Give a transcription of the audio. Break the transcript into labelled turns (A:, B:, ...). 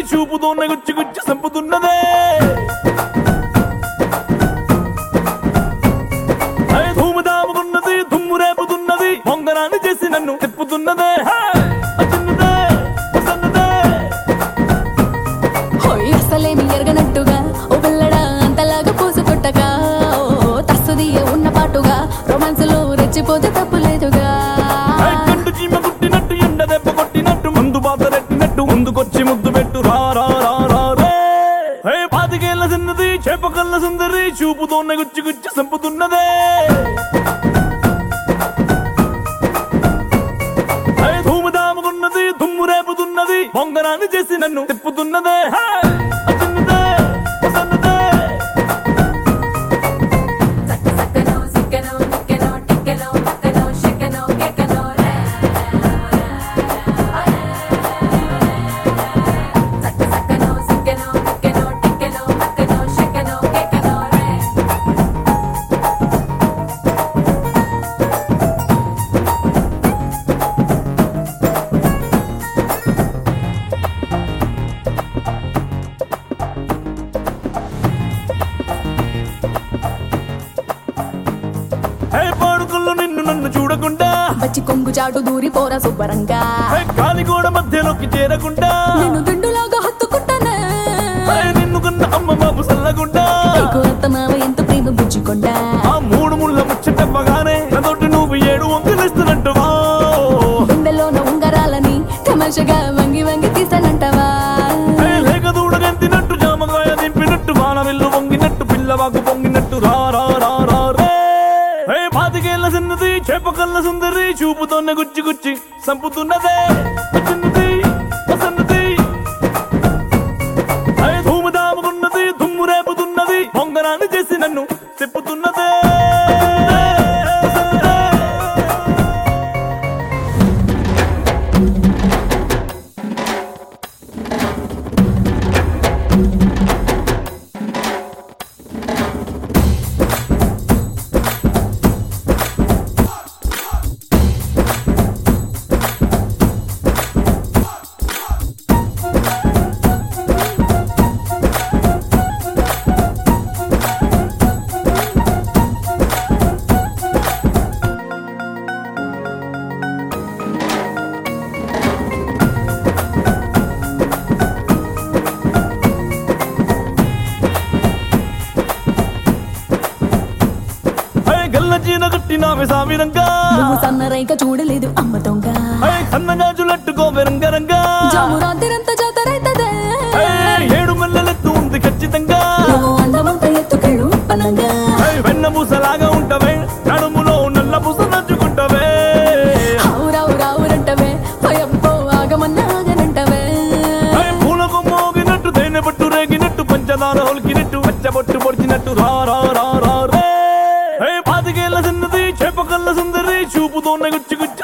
A: చూపుతోనే గుచ్చి గుచ్చి సంపుతున్నదే అరే ధూమధాముకున్నది దుమ్ము రేపుతున్నది పొంగరాన్ని చేసి నన్ను తిప్పుతున్నదే హే! వచ్చిన్నదే, వస్తున్నదే.
B: హోయ్ అసలేమి ఎరగనట్టుగా ఓ పిల్లడా అంతలాగా పూసు కొట్టగా ఓ తస్సుదియ ఉన్న పాటుగా రొమాన్స్ లో రెచ్చిపోతే తప్పులేదుగా
A: హే! కండు చీమ కుట్టినట్టు ఎండ దెబ్బ కొట్టినట్టు మందు బాత రెట్టినట్టు ముందుకొచ్చి ముద్దు పెట్టు రా రా రా రా రే హే పాతికేళ్ల చిన్నది చేపకల్ల సుందరి చూపుతోనే గుచ్చి గుచ్చి సంపుతున్నదే హే ధూమధాముకున్నది దుమ్ము రేపుతున్నది పొంగరాన్ని చేసి నన్ను తిప్పుతున్నదే హే! వచ్చిన్నదే, వస్తున్నదే.
B: సక్కనో సిక్కనో నిక్కనో టిక్కనో పక్కనో షెక్కనో కెక్కనో రే సక్కనో సిక్కనో నిక్కనో టిక్కనో పక్కనో షెక్కనో కెక్కనో రే
A: హే పాడుకుల్లో నిన్ను నన్ను చూడకుండా
B: వచ్చి కొంగు చాటు దూరి పోరా శుభ్రంగా
A: హే కాలిగోడ మధ్యలోకి చేరకుండా
B: నేను దిండులాగా హత్తుకుంటానే
A: హే నిన్ను కన్న అమ్మ బాబు సల్లగుండా
B: నీకు అత్తమావ ఎంత ప్రేమ బుజ్జుకొండా
A: ఆ మూడు ముళ్ళ ముచ్చటప్పగానే నాతోటి నువ్వు ఏడు వంకలిస్తున్నట్టువా
B: గుండెలోన ఉంగరాలని తమాషగా వంగి వంగి తీసానంటావా
A: హే లేక దూడగెంతినట్టు జామకాయ దింపినట్టు వానవిల్లు వంగినట్టు పిల్లవాకు పొంగినట్టు రా రా రా రా రే హే పాతికేళ్ల చిన్నది చేపకల్ల సుందరి చూపుతోనే గుచ్చి గుచ్చి సంపుతున్నదే వచ్చిన్నది వసన్నది హే ధూమధాముకున్నది దుమ్ము రేపుతున్నది పొంగరాన్ని చేసి నన్ను తిప్పుతున్నదే వసన్నదే. హే గల్ల చీన కట్టినావే సామిరంగా
B: నువ్వు సన్నరైక చూడలేదు అమ్మ దొంగ
A: హే సన్నగాజులట్టుకోవే రంగరంగా
B: జాము రాత్రిరంతా జాతరైతదే
A: హే ఏడు మెల్లలెత్తు ఉంది ఖచ్చితంగా
B: నువ్వు అందమంత ఎత్తుకెళ్ళు పనంగా
A: హే వెన్న పూసలాగా ఉంటవే నడుములో నల్ల పూస నంచుకుంటవే
B: రావు రావురంటవే భయప్పో ఆగమన్నా ఆగనంటవే
A: హే పూలకు మోగినట్టు తేనె పట్టు రేగినట్టు పంచదార ఒలికినట్టు పచ్చబొట్టు పొడిచినట్టు రా రా రా రా రే హే పాతికేళ్ల చిన్నది చేపకల్ల సుందరి చూపుతోనే గుచ్చి గుచ్చి